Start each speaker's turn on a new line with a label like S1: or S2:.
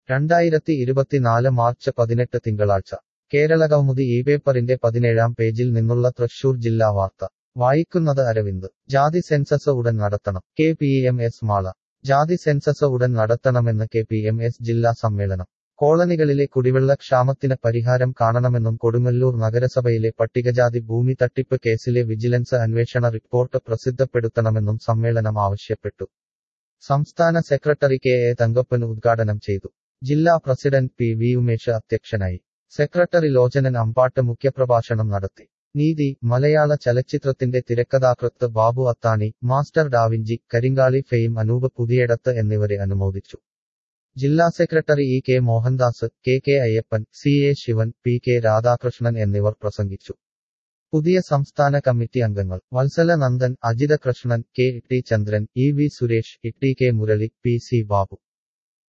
S1: രണ്ടായിരത്തി ഇരുപത്തിനാല് മാർച്ച് പതിനെട്ട് തിങ്കളാഴ്ച കേരള കൗമുദി ഈ പേപ്പറിന്റെ പതിനേഴാം പേജിൽ നിന്നുള്ള തൃശൂർ ജില്ലാ വാർത്ത വായിക്കുന്നത് അരവിന്ദ് ജാതി സെൻസസ് ഉടൻ നടത്തണം K P M S Mala ജാതി സെൻസസ് ഉടൻ നടത്തണമെന്ന് കെ പി എം എസ് ജില്ലാ സമ്മേളനം കോളനികളിലെ കുടിവെള്ള ക്ഷാമത്തിന് പരിഹാരം കാണണമെന്നും കൊടുങ്ങല്ലൂർ നഗരസഭയിലെ പട്ടികജാതി ഭൂമി തട്ടിപ്പ് കേസിലെ വിജിലൻസ് അന്വേഷണ റിപ്പോർട്ട് പ്രസിദ്ധപ്പെടുത്തണമെന്നും സമ്മേളനം ആവശ്യപ്പെട്ടു സംസ്ഥാന സെക്രട്ടറി കെ എ തങ്കപ്പൻ ഉദ്ഘാടനം ചെയ്തു ജില്ലാ പ്രസിഡന്റ് പി വി ഉമേഷ് അധ്യക്ഷനായി സെക്രട്ടറി ലോചനൻ അമ്പാട്ട് മുഖ്യപ്രഭാഷണം നടത്തി നീതി മലയാള ചലച്ചിത്രത്തിന്റെ തിരക്കഥാകൃത്ത് Babu Athani master Da Vinci Karinkali fame Anoop Puthiyadath എന്നിവരെ അനുമോദിച്ചു ജില്ലാ secretary E K Mohandas K K Ayyappan C A Sivan P K Radhakrishnan എന്നിവർ പ്രസംഗിച്ചു പുതിയ സംസ്ഥാന കമ്മിറ്റി അംഗങ്ങൾ Vatsala Nandan Ajitha Krishnan K T Chandran E V Suresh T K Murali P C Babu